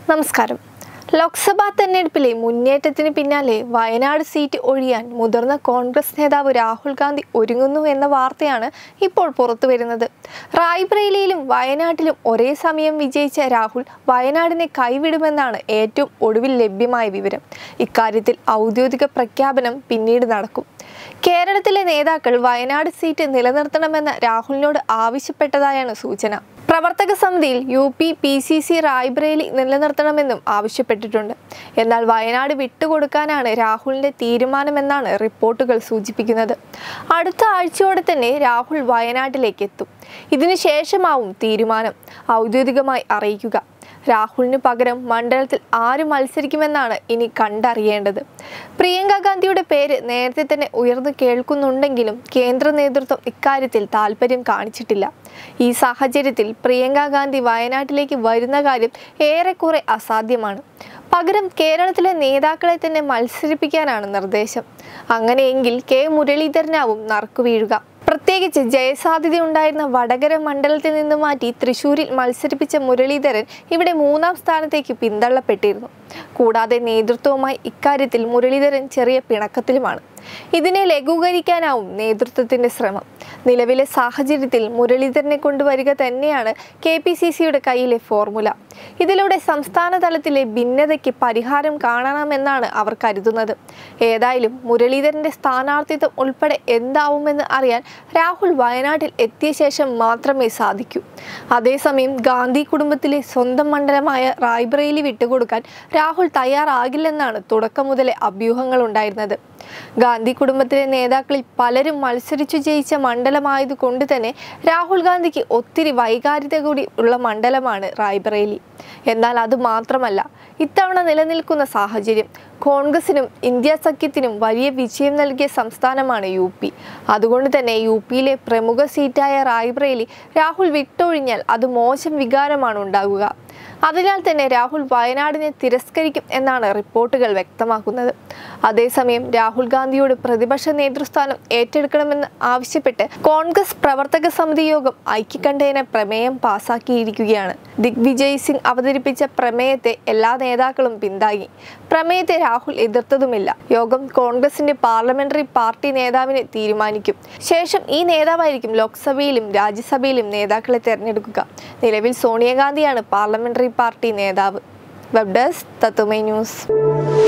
നമസ്കാരം ലോക്സഭാ തെരഞ്ഞെടുപ്പിലെ മുന്നേറ്റത്തിന് പിന്നാലെ വയനാട് സീറ്റ് ഒഴിയാൻ മുതിർന്ന കോൺഗ്രസ് നേതാവ് രാഹുൽ ഗാന്ധി ഒരുങ്ങുന്നു എന്ന വാർത്തയാണ് ഇപ്പോൾ പുറത്തുവരുന്നത് റായ്ബറേലിയിലും വയനാട്ടിലും ഒരേ സമയം വിജയിച്ച രാഹുൽ വയനാടിനെ കൈവിടുമെന്നാണ് ഏറ്റവും ഒടുവിൽ ലഭ്യമായ വിവരം ഇക്കാര്യത്തിൽ ഔദ്യോഗിക പ്രഖ്യാപനം പിന്നീട് നടക്കും കേരളത്തിലെ നേതാക്കൾ വയനാട് സീറ്റ് നിലനിർത്തണമെന്ന് രാഹുലിനോട് ആവശ്യപ്പെട്ടതായാണ് സൂചന പ്രവർത്തക സമിതിയിൽ U P P C C Raebareli നിലനിർത്തണമെന്നും ആവശ്യപ്പെട്ടിട്ടുണ്ട് എന്നാൽ വയനാട് വിട്ടുകൊടുക്കാനാണ് രാഹുലിന്റെ തീരുമാനമെന്നാണ് റിപ്പോർട്ടുകൾ സൂചിപ്പിക്കുന്നത് അടുത്ത ആഴ്ചയോടെ തന്നെ രാഹുൽ വയനാട്ടിലേക്ക് എത്തും ഇതിനുശേഷമാവും തീരുമാനം ഔദ്യോഗികമായി അറിയിക്കുക രാഹുലിന് പകരം മണ്ഡലത്തിൽ ആര് മത്സരിക്കുമെന്നാണ് ഇനി കണ്ടറിയേണ്ടത് പ്രിയങ്ക ഗാന്ധിയുടെ പേര് നേരത്തെ തന്നെ ഉയർന്നു കേൾക്കുന്നുണ്ടെങ്കിലും കേന്ദ്ര നേതൃത്വം ഇക്കാര്യത്തിൽ താല്പര്യം കാണിച്ചിട്ടില്ല ഈ സാഹചര്യത്തിൽ പ്രിയങ്ക ഗാന്ധി വയനാട്ടിലേക്ക് വരുന്ന കാര്യം ഏറെക്കുറെ അസാധ്യമാണ് പകരം കേരളത്തിലെ നേതാക്കളെ തന്നെ മത്സരിപ്പിക്കാനാണ് നിർദ്ദേശം അങ്ങനെയെങ്കിൽ കെ മുരളീധരനാവും നറുക്കുവീഴുക പ്രത്യേകിച്ച് ജയസാധ്യതയുണ്ടായിരുന്ന വടകര മണ്ഡലത്തിൽ നിന്ന് മാറ്റി തൃശൂരിൽ മത്സരിപ്പിച്ച മുരളീധരൻ ഇവിടെ മൂന്നാം സ്ഥാനത്തേക്ക് പിന്തള്ളപ്പെട്ടിരുന്നു കൂടാതെ നേതൃത്വവുമായി ഇക്കാര്യത്തിൽ മുരളീധരൻ ചെറിയ പിണക്കത്തിലുമാണ് ഇതിനെ ലഘൂകരിക്കാനാവും നേതൃത്വത്തിന്റെ ശ്രമം നിലവിലെ സാഹചര്യത്തിൽ മുരളീധരനെ കൊണ്ടുവരിക തന്നെയാണ് കെ പി സി സിയുടെ കയ്യിലെ ഫോർമുല ഇതിലൂടെ സംസ്ഥാന തലത്തിലെ ഭിന്നതയ്ക്ക് പരിഹാരം കാണണമെന്നാണ് അവർ കരുതുന്നത് ഏതായാലും മുരളീധരന്റെ സ്ഥാനാർത്ഥിത്വം ഉൾപ്പെടെ എന്താവുമെന്ന് അറിയാൻ രാഹുൽ വയനാട്ടിൽ എത്തിയ ശേഷം മാത്രമേ സാധിക്കൂ അതേസമയം ഗാന്ധി കുടുംബത്തിലെ സ്വന്തം മണ്ഡലമായ റായ്ബറേലി വിട്ടുകൊടുക്കാൻ രാഹുൽ തയ്യാറാകില്ലെന്നാണ് തുടക്കം മുതലേ അഭ്യൂഹങ്ങൾ ഉണ്ടായിരുന്നത് ഗാന്ധി കുടുംബത്തിലെ നേതാക്കളിൽ പലരും മത്സരിച്ചു ജയിച്ച മണ്ഡലമായതുകൊണ്ട് തന്നെ രാഹുൽ ഗാന്ധിക്ക് ഒത്തിരി വൈകാരികത കൂടി ഉള്ള മണ്ഡലമാണ് റായ്ബറേലി എന്നാൽ അത് മാത്രമല്ല ഇത്തവണ നിലനിൽക്കുന്ന സാഹചര്യം കോൺഗ്രസിനും ഇന്ത്യ സഖ്യത്തിനും വലിയ വിജയം നൽകിയ സംസ്ഥാനമാണ് യു പി അതുകൊണ്ട് തന്നെ യു പിയിലെ പ്രമുഖ സീറ്റായ റായ്ബറേലി രാഹുൽ വിട്ടൊഴിഞ്ഞാൽ അത് മോശം വികാരമാണ് ഉണ്ടാകുക അതിനാൽ തന്നെ രാഹുൽ വയനാടിനെ തിരസ്കരിക്കും എന്നാണ് റിപ്പോർട്ടുകൾ വ്യക്തമാക്കുന്നത് അതേസമയം രാഹുൽ ഗാന്ധിയോട് പ്രതിപക്ഷ നേതൃസ്ഥാനം ഏറ്റെടുക്കണമെന്ന് ആവശ്യപ്പെട്ട് കോൺഗ്രസ് പ്രവർത്തക സമിതി യോഗം ഐക്യകണ്ഠേന പ്രമേയം പാസാക്കിയിരിക്കുകയാണ് ദിഗ്വിജയ് സിംഗ് അവതരിപ്പിച്ച പ്രമേയത്തെ എല്ലാ നേതാക്കളും പിന്താങ്ങി പ്രമേയത്തെ രാഹുൽ എതിർത്തതുമില്ല യോഗം കോൺഗ്രസിന്റെ പാർലമെന്ററി പാർട്ടി നേതാവിനെ തീരുമാനിക്കും ശേഷം ഈ നേതാവായിരിക്കും ലോക്സഭയിലും രാജ്യസഭയിലും നേതാക്കളെ തെരഞ്ഞെടുക്കുക നിലവിൽ സോണിയാഗാന്ധിയാണ് പാർലമെന്ററി പാർട്ടി നേതാവ് വെബ് ഡെസ്ക് തത്തുമൈ ന്യൂസ്